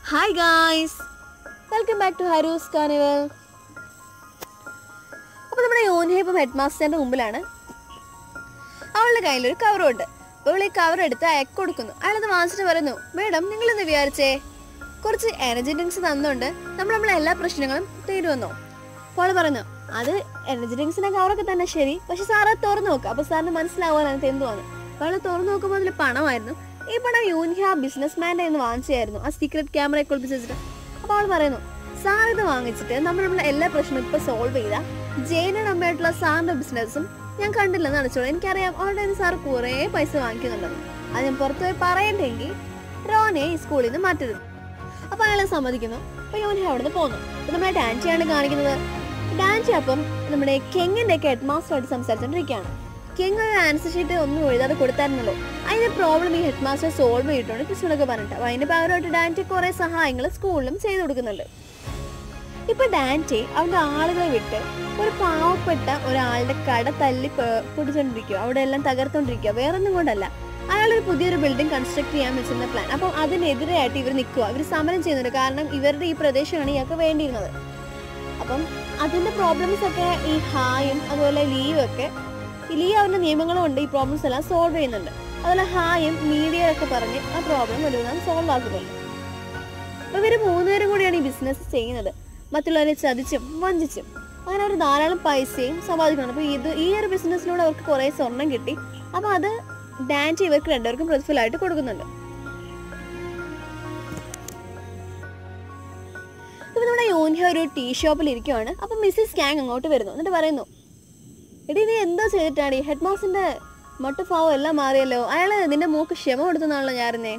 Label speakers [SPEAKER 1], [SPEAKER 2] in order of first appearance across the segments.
[SPEAKER 1] hi guys welcome back to ഹരൂസ് carnival അപ്പോൾ നമ്മുടെ യോനിയ ഇപ്പം ഹെഡ് മാസ്റ്ററിൻ്റെ മുമ്പിലാണ് അവളുടെ കയ്യിലൊരു കവറുണ്ട് അപ്പോൾ അവൾ ഈ കവർ എടുത്ത് അയക്ക് കൊടുക്കുന്നു അയാളത് വാങ്ങിച്ചിട്ട് പറയുന്നു മേഡം നിങ്ങൾ എന്ത് വിചാരിച്ചേ കുറച്ച് എനർജി ഡ്രിങ്ക്സ് തന്നുകൊണ്ട് നമ്മൾ നമ്മളെ എല്ലാ പ്രശ്നങ്ങളും തീരുമെന്നോ അപ്പോൾ അവൾ പറയുന്നു അത് എനർജി ഡ്രിങ്ക്സിന്റെ കവറൊക്കെ തന്നെ ശരി പക്ഷെ സാർ അത് തുറന്നു നോക്കുക അപ്പോൾ സാറിന് മനസ്സിലാവാൻ അതിനകത്ത് എന്തുവാണ് അപ്പോൾ അവൾ തുറന്നു നോക്കുമ്പോൾ അതിൽ പണമായിരുന്നു ഈ പണം യൂനിയ ബിസിനസ് മാൻ്റെ നിന്ന് വാങ്ങിച്ചായിരുന്നു ആ സീക്രട്ട് ക്യാമറയെ ഒളിപ്പിച്ച് വെച്ചിട്ട് അപ്പോൾ അവൾ പറയുന്നു സാർ ഇത് വാങ്ങിച്ചിട്ട് നമ്മൾ നമ്മളെ എല്ലാ പ്രശ്നവും ഇപ്പൊ സോൾവ് ചെയ്ത ജയനയുടെ അമ്മയായിട്ടുള്ള സാറിന്റെ ബിസിനസ്സും ഞാൻ കണ്ടില്ലെന്ന് അടച്ചോളൂ എനിക്കറിയാം അവളുടെ കയ്യിൽ നിന്ന് സാർ കുറേ പൈസ വാങ്ങിക്കുന്നുണ്ടെന്ന് അത് ഞാൻ പുറത്തു പോയി പറയണ്ടെങ്കിൽ റോനെ ഈ സ്കൂളിൽ നിന്ന് മാറ്റരുത് അപ്പൊ അയാളെ സമ്മതിക്കുന്നു അപ്പൊ യോനി അവിടുന്ന് പോന്നു അപ്പൊ നമ്മുടെ ഡാൻസിയാണ് കാണിക്കുന്നത് ഡാൻസി അപ്പം നമ്മുടെ കെങ്ങിന്റെ ഒക്കെ ഹെഡ് മാസ്റ്ററായിട്ട് സംസാരിച്ചോണ്ടിരിക്കുകയാണ് കെങ് ഒരു ആൻസർ ഷീറ്റ് ഒന്നും എഴുതാതെ കൊടുത്തായിരുന്നല്ലോ അതിന്റെ പ്രോബ്ലം ഈ ഹെഡ് മാസ്റ്റർ സോൾവ് ചെയ്തിട്ടുണ്ട് കൃഷ്ണനൊക്കെ പറഞ്ഞിട്ട് അപ്പൊ അതിന്റെ പകരമായിട്ട് ഡാൻസി കുറെ സഹായങ്ങൾ സ്കൂളിലും ചെയ്തു കൊടുക്കുന്നുണ്ട് ഇപ്പൊ ഡാൻറ്റി അവന്റെ ആളുകളെ വിട്ട് ഒരു പാവപ്പെട്ട ഒരാളുടെ കട തല്ലി പ- പൊടിച്ചോണ്ടിരിക്കുക അവിടെ എല്ലാം തകർത്തോണ്ടിരിക്കുക വേറെ ഒന്നും കൊണ്ടല്ല അയാൾ ഒരു പുതിയൊരു ബിൽഡിംഗ് കൺസ്ട്രക്ട് ചെയ്യാൻ വെച്ചിരുന്ന പ്ലാൻ അപ്പം അതിനെതിരായിട്ട് ഇവർ നിൽക്കുക ഇവർ സമരം ചെയ്യുന്നുണ്ട് കാരണം ഇവരുടെ ഈ പ്രദേശമാണ് ഇയാൾക്ക് വേണ്ടിയിരുന്നത് അപ്പം അതിന്റെ പ്രോബ്ലംസ് ഒക്കെ ഈ ഹായും അതുപോലെ ലീവും ഒക്കെ ഈ ലീ അവന്റെ നിയമങ്ങളും ഉണ്ട് ഈ പ്രോബ്ലംസ് എല്ലാം സോൾവ് ചെയ്യുന്നുണ്ട് അതുപോലെ ഹായും മീഡിയ ഒക്കെ പറഞ്ഞ് ആ പ്രോബ്ലം ഒരുവിധം സോൾവ് ആക്കുന്നുണ്ട് അപ്പൊ ഇവര് മൂന്നുപേരും കൂടിയാണ് ഈ ബിസിനസ് ചെയ്യുന്നത് മറ്റുള്ളവരെ ചതിച്ചും വഞ്ചിച്ചും അങ്ങനെ അവർ ധാരാളം പൈസയും സമ്പാദിക്കുന്നുണ്ട് അപ്പൊ ഇത് ഈ ഒരു ബിസിനസ്സിലൂടെ അവർക്ക് കുറെ സ്വർണം കിട്ടി അപ്പൊ അത് ഡാൻറ്റി ഇവർക്ക് രണ്ടുപേർക്കും പ്രതിഫലമായിട്ട് കൊടുക്കുന്നുണ്ട് ഇപ്പൊ നമ്മുടെ യോനിയ ഒരു ടീ ഷോപ്പിൽ ഇരിക്കുവാണ് അപ്പൊ മിസ്സിസ് ക്യാങ് അങ്ങോട്ട് വരുന്നു എന്നിട്ട് പറയുന്നു എടി നീ എന്താ ചെയ്തിട്ടാണ് ഈ ഹെഡ് മാസ്റ്ററിന്റെ മട്ടുഭാവം എല്ലാം മാറിയല്ലോ അയാള് നിന്റെ മൂക്ക് ക്ഷമ കൊടുത്തെന്നാണല്ലോ ഞാൻ അറിഞ്ഞേ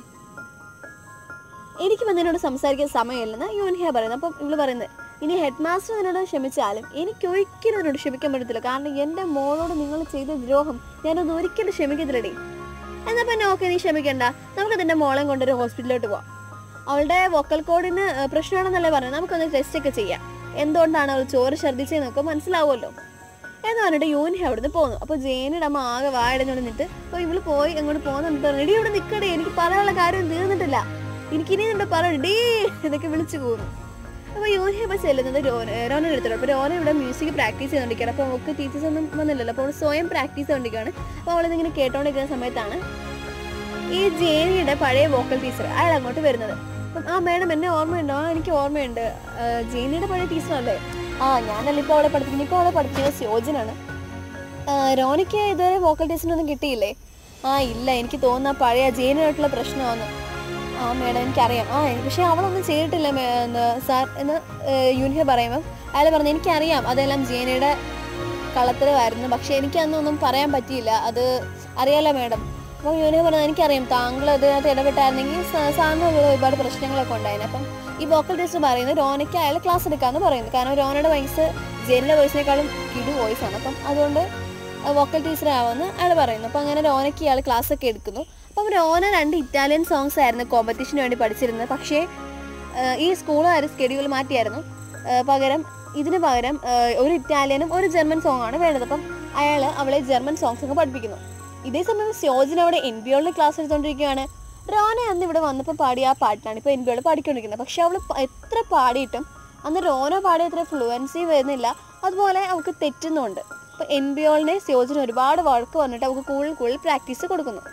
[SPEAKER 1] എനിക്ക് നിന്നോട് സംസാരിക്കാൻ സമയമില്ലെന്ന് യോനിഹ പറയുന്നത് അപ്പം ഇവള് പറയുന്നത് ഇനി ഹെഡ് മാസ്റ്റർ നിന്നോട് ക്ഷമിച്ചാലും എനിക്ക് ഒരിക്കലും നിന്നോട് ക്ഷമിക്കാൻ പറ്റത്തില്ല കാരണം എൻ്റെ മോളോട് നിങ്ങൾ ചെയ്ത ദ്രോഹം ഞാനത് ഒരിക്കലും ക്ഷമിക്കത്തില്ലടി എന്നാ പിന്നെ ഓക്കെ നീ ക്ഷമിക്കണ്ട നമുക്ക് നിന്റെ മോളെ കൊണ്ടൊരു ഹോസ്പിറ്റലിലോട്ട് പോവാം അവളുടെ വോക്കൽ കോഡിന് ഏഹ്, പ്രശ്നമാണെന്നല്ലേ പറഞ്ഞത് നമുക്കൊന്ന് ടെസ്റ്റ് ഒക്കെ ചെയ്യാം എന്തുകൊണ്ടാണ് അവൾ ചോറ് ഛർദ്ദിച്ചതെന്നൊക്കെ മനസ്സിലാവുമല്ലോ എന്ന് പറഞ്ഞിട്ട് യൂനി അവിടുന്ന് പോന്നു അപ്പോൾ ജേനിയുടെ അമ്മ ആകെ വായടഞ്ഞോണ്ട് നിന്നിട്ട് അപ്പോൾ ഇവള് പോയി അങ്ങോട്ട് പോകുന്നുണ്ട് റെഡി ഇവിടെ നിൽക്കടേ എനിക്ക് പറയാനുള്ള കാര്യം തീർന്നിട്ടില്ല എനിക്കിനി നിന്റെ പറയണ്ടേ എന്നൊക്കെ വിളിച്ചു പോകുന്നു അപ്പോൾ യോനി അപ്പോൾ ചെല്ലുന്നത് രോന രോനെ എടുത്തിട്ട് അപ്പോൾ രോന ഇവിടെ മ്യൂസിക് പ്രാക്ടീസ് ചെയ്തുകൊണ്ടിരിക്കുകയാണ് അപ്പോൾ അവൾക്ക് ടീച്ചേഴ്സ് ഒന്നും വന്നില്ലല്ലോ അപ്പോൾ അവൾ സ്വയം പ്രാക്ടീസ് ചെയ്തുകൊണ്ടിരിക്കുകയാണ് അപ്പോൾ അവളിതിങ്ങനെ കേട്ടോണ്ടിരിക്കുന്ന സമയത്താണ് ഈ ജേനിയുടെ പഴയ വോക്കൽ ടീച്ചർ അയാൾ അങ്ങോട്ട് വരുന്നത് അപ്പം ആ മേഡം എന്നെ ഓർമ്മയുണ്ടോ ആ എനിക്ക് ഓർമ്മയുണ്ട് ആ, ജേനിയുടെ പഴയ ടീച്ചർ അല്ലേ ആ ഞാനല്ല ഇപ്പോൾ അവളെ പഠിപ്പിക്കുന്നത് ഇപ്പോൾ അവളെ പഠിപ്പിക്കുന്നത് സ്യോജനാണ് ആ, റോണിക്ക് ഇതുവരെ വോക്കൽ ടീച്ചറിനൊന്നും കിട്ടിയില്ലേ ആ ഇല്ല എനിക്ക് തോന്നുന്ന പഴയ ജേനുമായിട്ടുള്ള പ്രശ്നമാണ് ആ മേഡം എനിക്കറിയാം ആ പക്ഷെ അവളൊന്നും ചെയ്തിട്ടില്ല മേ- എന്ന് സാർ എന്ന് യൂനിഹ പറയുമ്പോൾ അയാൾ പറഞ്ഞു എനിക്കറിയാം അതെല്ലാം ജേനയുടെ കളത്തരമായിരുന്നു പക്ഷെ എനിക്ക് അന്നൊന്നും പറയാൻ പറ്റിയില്ല അത് അറിയാലോ മേഡം അപ്പോൾ യൂനിഹ പറഞ്ഞത് എനിക്കറിയാം താങ്കൾ അതിനകത്ത് ഇടപെട്ടായിരുന്നെങ്കിൽ സാ- സാറിന് ഒരു- ഒരുപാട് പ്രശ്നങ്ങളൊക്കെ ഉണ്ടായിരുന്നു അപ്പം ഈ വോക്കൽ ടീച്ചർ പറയുന്നത് റോനയ്ക്ക് അയാൾ ക്ലാസ് എടുക്കാമെന്ന് പറയുന്നു കാരണം റോനയുടെ വോയിസ് ജേനയുടെ വോയിസിനേക്കാളും കിടു വോയിസ് ആണ് അപ്പം അതുകൊണ്ട് വോക്കൽ ടീച്ചർ ആവുമെന്ന് അയാൾ പറയുന്നു അപ്പം അങ്ങനെ റോനയ്ക്ക് ഇയാൾ ക്ലാസ് ഒക്കെ എടുക്കുന്നു അപ്പം റോന രണ്ട് ഇറ്റാലിയൻ സോങ്സ് ആയിരുന്നു കോമ്പറ്റീഷന് വേണ്ടി പഠിച്ചിരുന്നത് പക്ഷേ ഏഹ് ഈ സ്കൂളുകാർ സ്കെഡ്യൂൾ മാറ്റിയായിരുന്നു ഏഹ് പകരം ഇതിന് പകരം ഏഹ് ഒരു ഇറ്റാലിയനും ഒരു ജർമ്മൻ സോങ് ആണ് വേണ്ടത് അപ്പം അയാൾ അവളെ ജർമ്മൻ സോങ്സ് ഒക്കെ പഠിപ്പിക്കുന്നു ഇതേ സമയം സ്യോജന അവിടെ എൻ ബി ഓളിൽ ക്ലാസ് എടുത്തുകൊണ്ടിരിക്കുകയാണ് റോന അന്ന് ഇവിടെ വന്നപ്പോൾ പാടിയ ആ പാട്ടാണ് ഇപ്പോൾ എൻ ബി ഓൾ പാടിക്കൊണ്ടിരിക്കുന്നത് പക്ഷെ അവൾ എത്ര പാടിയിട്ടും അന്ന് റോന പാടിയ അത്ര ഫ്ലുവൻസി വരുന്നില്ല അതുപോലെ അവൾക്ക് തെറ്റുന്നുണ്ട് അപ്പോൾ എൻ ബി ഓളിനെ സ്യോജന ഒരുപാട് വഴക്ക് വന്നിട്ട് അവൾക്ക് കൂടുതൽ കൂടുതൽ പ്രാക്ടീസ് കൊടുക്കുന്നു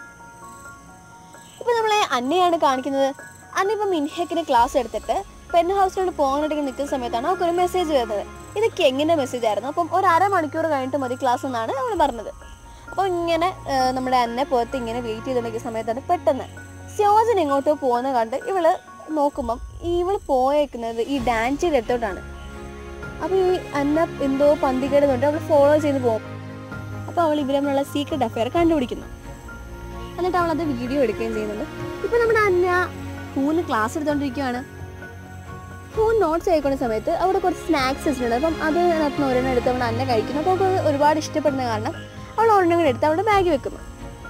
[SPEAKER 1] ഇപ്പൊ നമ്മളെ അന്നയാണ് കാണിക്കുന്നത് അന്ന ഇപ്പൊ മിൻഹക്കിന് ക്ലാസ് എടുത്തിട്ട് പെൻ ഹൗസിലോട്ട് പോകാനായിട്ട് നിൽക്കുന്ന സമയത്താണ് അവൾക്ക് ഒരു മെസ്സേജ് വരുന്നത് ഇത് കെങ്ങിന്റെ മെസ്സേജ് ആയിരുന്നു അപ്പം ഒരു അരമണിക്കൂർ കഴിഞ്ഞിട്ട് മതി ക്ലാസ് എന്നാണ് അവൾ പറഞ്ഞത് അപ്പോൾ ഇങ്ങനെ ആ, നമ്മുടെ അന്നെ പുറത്ത് ഇങ്ങനെ വെയിറ്റ് ചെയ്തുകൊണ്ടിരിക്കുന്ന സമയത്താണ് പെട്ടെന്ന് സ്യോജൻ എങ്ങോട്ടോ പോകുന്ന കണ്ട് ഇവള് നോക്കുമ്പം ഇവള് പോയേക്കുന്നത് ഈ ഡാൻസിയുടെ അടുത്തോട്ടാണ് അപ്പോൾ ഈ അന്ന എന്തോ പന്തികേട് കൊണ്ട് അവൾ ഫോളോ ചെയ്ത് പോകും അപ്പോൾ അവൾ ഇവരെ തമ്മിലുള്ള സീക്രട്ട് അഫയർ കണ്ടുപിടിക്കുന്നു എന്നിട്ട് അവൾ അത് വീഡിയോ എടുക്കുകയും ചെയ്യുന്നുണ്ട് ഇപ്പൊ നമ്മുടെ അന്ന ഹൂന് ക്ലാസ് എടുത്തോണ്ടിരിക്കുകയാണ് ഹൂൻ നോട്ട്സ് ആയിക്കൊണ്ട സമയത്ത് അവിടെ കുറച്ച് സ്നാക്സ് വെച്ചിട്ടുണ്ട് അപ്പം അത് അതിനകത്ത് ഒരെണ്ണം എടുത്ത് അവൾ അന്ന കഴിക്കുന്നു അപ്പോൾ അവൾക്ക് ഒരുപാട് ഇഷ്ടപ്പെടുന്ന കാരണം അവൾ ഒരെണ്ണം കൂടി എടുത്ത് അവളുടെ ബാഗ് വെക്കുന്നു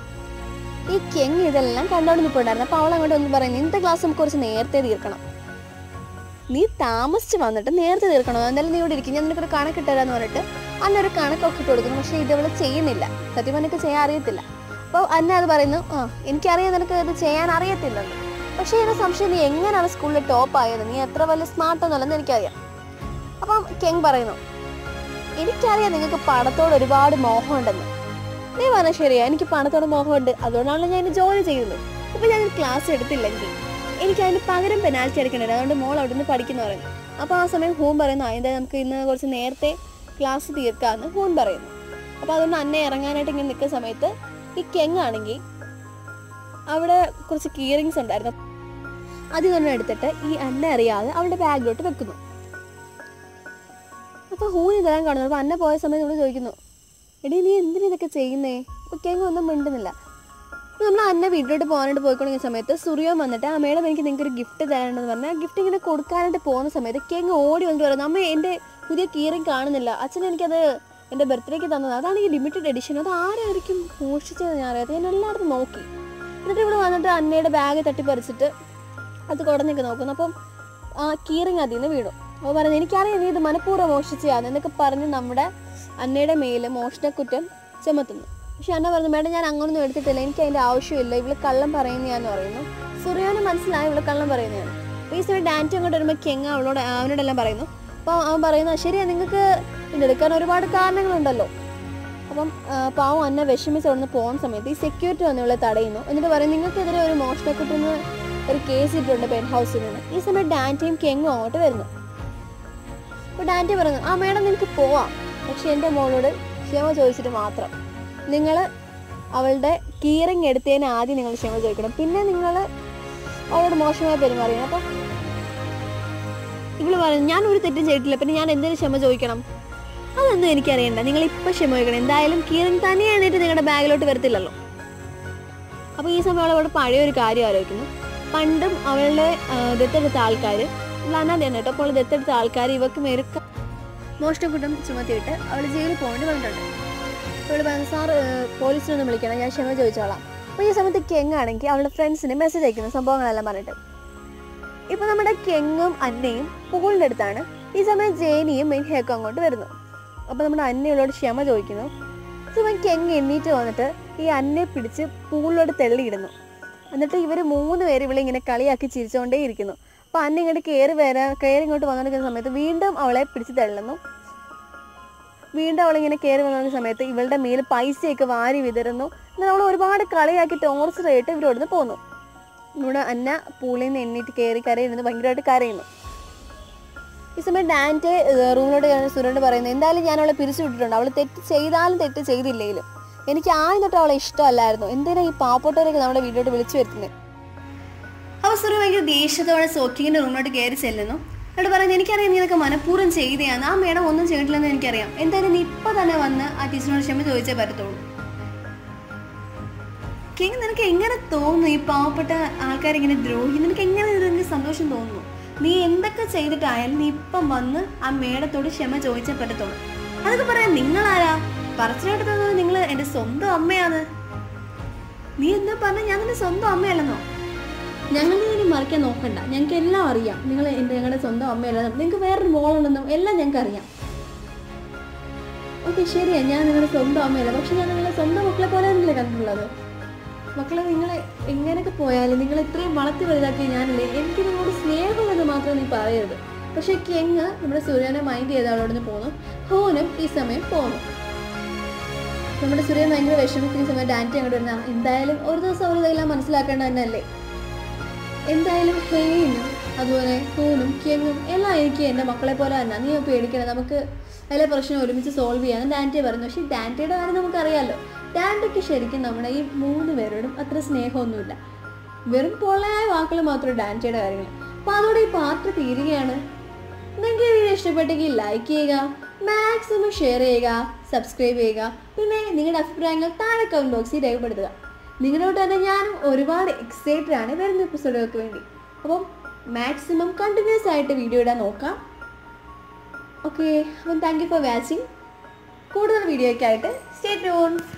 [SPEAKER 1] ഈ കെങ് ഇതെല്ലാം കണ്ടോണ്ട് നിൽപ്പുണ്ടായിരുന്നു അപ്പോൾ അവൾ അങ്ങോട്ട് ഒന്ന് പറയുന്നു ഇന്നത്തെ ക്ലാസ് നമുക്ക് കുറച്ച് നേരത്തെ തീർക്കണം നീ താമസിച്ച് വന്നിട്ട് നേരത്തെ തീർക്കണം എന്തായാലും നീ ഇവിടെ ഇരിക്കും ഞാൻ നിനക്കൊരു കണക്ക് ഇട്ടുതരാന്ന് പറഞ്ഞിട്ട് അന്ന ഒരു കണക്കൊക്കെ ഇട്ട് കൊടുക്കുന്നു പക്ഷേ ഇതവള് ചെയ്യുന്നില്ല സത്യം പറഞ്ഞൊക്കെ ചെയ്യാൻ അറിയത്തില്ല അപ്പോൾ അന്ന അത് പറയുന്നു ആ എനിക്കറിയാം നിനക്ക് ഇത് ചെയ്യാൻ അറിയത്തില്ലെന്ന് പക്ഷേ എന്നെ സംശയം നീ എങ്ങനെയാണ് സ്കൂളിൽ ടോപ്പ് ആയത് നീ എത്ര വലിയ സ്മാർട്ട് ഒന്നുമല്ലെന്ന് എനിക്കറിയാം അപ്പം കെങ് പറയുന്നു എനിക്കറിയാം നിങ്ങൾക്ക് പണത്തോട് ഒരുപാട് മോഹമുണ്ടെന്ന് നീ പറഞ്ഞ ശരിയാ എനിക്ക് പണത്തോട് മോഹമുണ്ട് അതുകൊണ്ടാണല്ലോ ഞാൻ ഇന്ന് ജോലി ചെയ്യുന്നത് ഇപ്പൊ ഞാൻ ക്ലാസ് എടുത്തില്ലെങ്കിൽ എനിക്ക് അതിന് പകരം പെനാൽറ്റി എടുക്കേണ്ടത് അതുകൊണ്ട് മോൾ അവിടെ നിന്ന് പഠിക്കുന്നു പറയുന്നു അപ്പോൾ ആ സമയം ഹൂം പറയുന്നു അതിൻ്റെ നമുക്ക് ഇന്ന് കുറച്ച് നേരത്തെ ക്ലാസ് തീർക്കാമെന്ന് ഹൂൻ പറയുന്നു അപ്പോൾ അതുകൊണ്ട് അന്നെ ഇറങ്ങാനായിട്ട് ഇങ്ങനെ നിൽക്കുന്ന സമയത്ത് ഈ കെങ് ആണെങ്കിൽ അവിടെ കുറച്ച് കീറിങ്സ് ഉണ്ടായിരുന്നു അതിൽ നിന്ന് എടുത്തിട്ട് ഈ അന്ന അറിയാതെ അവളുടെ ബാഗിലോട്ട് വെക്കുന്നു അപ്പോൾ ഹൂൻ ഇതെല്ലാം കാണുന്നു അപ്പോൾ അന്ന പോയ സമയത്ത് നമ്മൾ ചോദിക്കുന്നു എടീ നീ എന്തിനാ ഇതൊക്കെ ചെയ്യുന്നേ അപ്പോൾ കെങ് ഒന്നും മിണ്ടുന്നില്ല അപ്പോൾ നമ്മൾ അന്ന വീട്ടിലോട്ട് പോകാനായിട്ട് പോയിക്കൊണ്ടിരിക്കുന്ന സമയത്ത് സുറിയോ വന്നിട്ട് ആ മേഡം എനിക്ക് നിങ്ങൾക്ക് ഒരു ഗിഫ്റ്റ് തരാനുണ്ടെന്ന് പറഞ്ഞാൽ ആ ഗിഫ്റ്റ് ഇങ്ങനെ കൊടുക്കാനായിട്ട് പോകുന്ന സമയത്ത് കെങ് ഓടി വന്നിട്ട് പറയുന്നു അമ്മ എൻ്റെ പുതിയ കീറിങ് കാണുന്നില്ല അച്ഛൻ എനിക്കത് എൻ്റെ ബർത്ത്ഡേക്ക് തന്നത് അതാണ് ഈ ലിമിറ്റഡ് എഡിഷൻ അത് ആരായിരിക്കും മോഷിച്ചത് ഞാൻ അറിയാതെ ഞാൻ എല്ലായിടത്തും നോക്കി എന്നിട്ട് ഇവിടെ വന്നിട്ട് അന്നയുടെ ബാഗ് തട്ടിപ്പറിച്ചിട്ട് അത് കുടഞ്ഞൊക്കെ നോക്കുന്നു അപ്പം ആ കീറിങ് അതിൽ നിന്ന് വീണു അപ്പോൾ പറയുന്നത് എനിക്കറിയാം നീ ഇത് മനഃപൂർവ്വം മോഷിച്ചതാണ് എന്നൊക്കെ പറഞ്ഞ് നമ്മുടെ അന്നയുടെ മേല് മോഷണക്കുറ്റം ചുമത്തുന്നു പക്ഷെ അന്ന പറഞ്ഞു മേഡം ഞാൻ അങ്ങനൊന്നും എടുത്തിട്ടില്ല എനിക്ക് അതിൻ്റെ ആവശ്യമില്ല ഇവള് കള്ളം പറയുന്നതാന്ന് പറയുന്നു സുറിയോന് മനസ്സിലായി ഇവള് കള്ളം പറയുന്നതാണ് അപ്പോൾ ഈ സമയം ഡാൻറ്റി അങ്ങോട്ട് വരുമ്പോൾ കെങ്ങ അവളോട് അവനോടെല്ലാം പറയുന്നു അപ്പോൾ അവൻ പറയുന്നു ശരിയാ നിങ്ങൾക്ക് ഇതെടുക്കാൻ ഒരുപാട് കാരണങ്ങളുണ്ടല്ലോ അപ്പം ആ, പാവം അന്ന വിഷമിച്ച് അവിടെ നിന്ന് പോകുന്ന സമയത്ത് ഈ സെക്യൂരിറ്റി വന്ന് ഇവളെ തടയുന്നു എന്നിട്ട് പറയും നിങ്ങൾക്കെതിരെ ഒരു മോഷണക്കുറ്റെന്ന് ഒരു കേസ് ഇട്ടിട്ടുണ്ട് പെൻ ഹൗസിൽ നിന്ന് ഈ സമയം ഡാൻറ്റിയും കെങ്ങും അങ്ങോട്ട് വരുന്നു അപ്പോൾ ഡാൻറ്റി പറഞ്ഞു ആ മേഡം നിനക്ക് പോവാം പക്ഷെ എൻ്റെ മോളോട് ക്ഷമ ചോദിച്ചിട്ട് മാത്രം നിങ്ങൾ അവളുടെ കീറിങ് എടുത്തതിന് ആദ്യം നിങ്ങൾ ക്ഷമ ചോദിക്കണം പിന്നെ നിങ്ങൾ അവളോട് മോശമായി പെരുമാറിയാണ് അപ്പം ഇവള് പറഞ്ഞു ഞാൻ ഒരു തെറ്റും ചെയ്തിട്ടില്ല പിന്നെ ഞാൻ എന്തിനു ക്ഷമ ചോദിക്കണം അതൊന്നും എനിക്കറിയണ്ട നിങ്ങൾ ഇപ്പം ക്ഷമ ചോദിക്കണം എന്തായാലും കീറിങ് തന്നെ എണീറ്റ് നിങ്ങളുടെ ബാഗിലോട്ട് വരത്തില്ലല്ലോ അപ്പോൾ ഈ സമയം അവൾ അവിടെ പഴയ ഒരു കാര്യം ആലോചിക്കുന്നു പണ്ടും അവളുടെ ആ, ദത്തെടുത്ത ആൾക്കാർ അനാഥയാണ് കേട്ടോ അപ്പോൾ ദത്തെടുത്ത ആൾക്കാർ ഇവർക്ക് മേരുക്ക മോഷണക്കുറ്റം ചുമത്തിയിട്ട് അവൾ ജയിലിൽ പോകേണ്ടി വന്നിട്ടുണ്ട് അവൾ പറഞ്ഞു സാർ പോലീസിനൊന്ന് വിളിക്കണം ഞാൻ ക്ഷമ ചോദിച്ചോളാം അപ്പോൾ ഈ സമയത്ത് കെങ്ങാണെങ്കിൽ അവളുടെ ഫ്രണ്ട്സിന് മെസ്സേജ് അയക്കുന്നു സംഭവങ്ങളെല്ലാം പറഞ്ഞിട്ട് ഇപ്പൊ നമ്മുടെ കെങ്ങും അന്നയും പൂളിൻ്റെ അടുത്താണ് ഈ സമയം ജേനിയും മെൻഹയൊക്കെ അങ്ങോട്ട് വരുന്നു അപ്പൊ നമ്മുടെ അന്നയോട് ക്ഷമ ചോദിക്കുന്നു ഈ സമയം കെങ് എണ്ണീറ്റ് വന്നിട്ട് ഈ അന്നയെ പിടിച്ച് പൂളിലോട്ട് തെള്ളിയിടുന്നു എന്നിട്ട് ഇവർ മൂന്ന് പേര് ഇവിടെ ഇങ്ങനെ കളിയാക്കി ചിരിച്ചുകൊണ്ടേ ഇരിക്കുന്നു അപ്പൊ അന്ന ഇങ്ങോട്ട് കയറി വരാൻ കയറി ഇങ്ങോട്ട് വന്നിരിക്കുന്ന സമയത്ത് വീണ്ടും അവളെ പിടിച്ച് തള്ളുന്നു വീണ്ടും അവളിങ്ങനെ കയറി വന്ന സമയത്ത് ഇവളുടെ മേൽ പൈസയൊക്കെ വാരി വിതറുന്നു എന്നാൽ അവൾ ഒരുപാട് കളിയാക്കി ടോർച്ചർ ആയിട്ട് ഇവരോട് പോകുന്നു ഇവിടെ അന്ന പൂളിൽ നിന്ന് എണ്ണീറ്റ് കയറി കരയിരുന്ന് ഭയങ്കരമായിട്ട് കരയുന്നു ഈ സമയം ഡാൻറ്റെ റൂമിലോട്ട് കയറി സുരണ്ട് പറയുന്നത് എന്തായാലും ഞാൻ അവളെ പിരിച്ചു വിട്ടിട്ടുണ്ട് അവൾ തെറ്റ് ചെയ്താലും തെറ്റ് ചെയ്തില്ലെങ്കിലും എനിക്ക് ആദ്യം തൊട്ട് അവളെ ഇഷ്ടമല്ലായിരുന്നു എന്തിനാ ഈ പാവപ്പെട്ടവരൊക്കെ നമ്മുടെ വീട്ടിലോട്ട് വിളിച്ചു വരുത്തുന്നത് അപ്പോൾ സുര ഭയങ്കര ദേഷ്യത്തോടെ സോക്കിങ്ങിൻ്റെ റൂമിലോട്ട് കയറി ചെല്ലുന്നു എന്നിട്ട് പറയുന്നത് എനിക്കറിയാം നീ ഇതൊക്കെ മനഃപൂർവ്വം ചെയ്തതാണ് ആ മേഡം ഒന്നും ചെയ്തിട്ടില്ലെന്ന് എനിക്കറിയാം എന്തായാലും നീ ഇപ്പം തന്നെ വന്ന് ആ ടീച്ചറിനോട് ക്ഷമ ചോദിച്ചേ പറ്റത്തുള്ളൂ കിങ് നിനക്ക് എങ്ങനെ തോന്നുന്നു ഈ പാവപ്പെട്ട ആൾക്കാരിങ്ങനെ ദ്രോഹി നിനക്ക് എങ്ങനെ ഇതിന് സന്തോഷം തോന്നുന്നു നീ എന്തൊക്കെ ചെയ്തിട്ടായാലും നീ ഇപ്പം വന്ന് ആ മേടത്തോട് ക്ഷമ ചോദിച്ചേ പറ്റത്തുള്ളൂ അതൊക്കെ പറയാൻ നിങ്ങളാരാ പറച്ചിലോട്ട് തോന്നുന്നത് നിങ്ങൾ എൻ്റെ സ്വന്തം അമ്മയാണ് നീ എന്താ പറഞ്ഞ ഞാൻ നിന്റെ സ്വന്തം അമ്മയല്ലെന്നോ ഞങ്ങൾ ഇനി മറിക്കാൻ നോക്കണ്ട ഞങ്ങൾക്ക് എല്ലാം അറിയാം നിങ്ങൾ എൻ്റെ ഞങ്ങളുടെ സ്വന്തം അമ്മയല്ലെന്നും നിങ്ങൾക്ക് വേറൊരു മോളുണ്ടെന്നും എല്ലാം ഞങ്ങൾക്ക് അറിയാം ഓക്കെ ശരിയാ ഞാൻ നിങ്ങളുടെ സ്വന്തം അമ്മയല്ല പക്ഷെ ഞാൻ നിങ്ങളെ സ്വന്തം മക്കളെ പോലെ തന്നെയല്ലേ കണ്ടിട്ടുള്ളത് മക്കളെ നിങ്ങൾ എങ്ങനെയൊക്കെ പോയാലും നിങ്ങൾ ഇത്രയും വളർത്തി വലുതാക്കിയ ഞാനല്ലേ എനിക്ക് നിങ്ങളോട് സ്നേഹമെന്ന് മാത്രം നീ പറയരുത് പക്ഷെ കെങ് നമ്മുടെ സൂര്യനെ മൈൻഡ് ചെയ്ത് അവളോട് പോന്നു ഹോനും ഈ സമയം പോന്നു നമ്മുടെ സൂര്യൻ ഭയങ്കര വിഷമിക്കുന്ന സമയം ഡാൻറ്റി അങ്ങോട്ട് വരുന്ന എന്തായാലും ഒരു ദിവസം അവർ ഇതെല്ലാം മനസ്സിലാക്കേണ്ട തന്നെയല്ലേ എന്തായാലും ഹെയിനും അതുപോലെ ഹൂനും കെങ്ങും എല്ലാം എനിക്ക് എൻ്റെ മക്കളെ പോലെ തന്നെ നീ പേടിക്കണം നമുക്ക് എല്ലാ പ്രശ്നം ഒരുമിച്ച് സോൾവ് ചെയ്യാൻ ഡാൻറ്റിയെ പറഞ്ഞു പക്ഷേ ഡാൻറ്റിയുടെ കാര്യം നമുക്കറിയാമല്ലോ ഡാൻറ്റിക്ക് ശരിക്കും നമ്മുടെ ഈ മൂന്ന് പേരോടും അത്ര സ്നേഹമൊന്നുമില്ല വെറും പൊള്ളയായ വാക്കുകൾ മാത്രമേ ഡാൻറ്റിയുടെ കാര്യങ്ങൾ അപ്പോൾ അതോടെ ഈ പാർട്ട് തീരുകയാണ് നിങ്ങൾക്ക് ഈ വീഡിയോ ഇഷ്ടപ്പെട്ടെങ്കിൽ ലൈക്ക് ചെയ്യുക മാക്സിമം ഷെയർ ചെയ്യുക സബ്സ്ക്രൈബ് ചെയ്യുക പിന്നെ നിങ്ങളുടെ അഭിപ്രായങ്ങൾ താഴെ കമൻറ്റ് ബോക്സിൽ രേഖപ്പെടുത്തുക നിങ്ങളോട് തന്നെ ഞാനും ഒരുപാട് എക്സൈറ്റഡ് ആണ് വരുന്ന എപ്പിസോഡുകൾക്ക് വേണ്ടി അപ്പം മാക്സിമം കണ്ടിന്യൂസ് ആയിട്ട് വീഡിയോ ഇടാൻ നോക്കാം ഓക്കെ അപ്പം താങ്ക് യു ഫോർ വാച്ചിങ് കൂടുതൽ വീഡിയോയ്ക്കായിട്ട് സ്റ്റേ ട്യൂൺ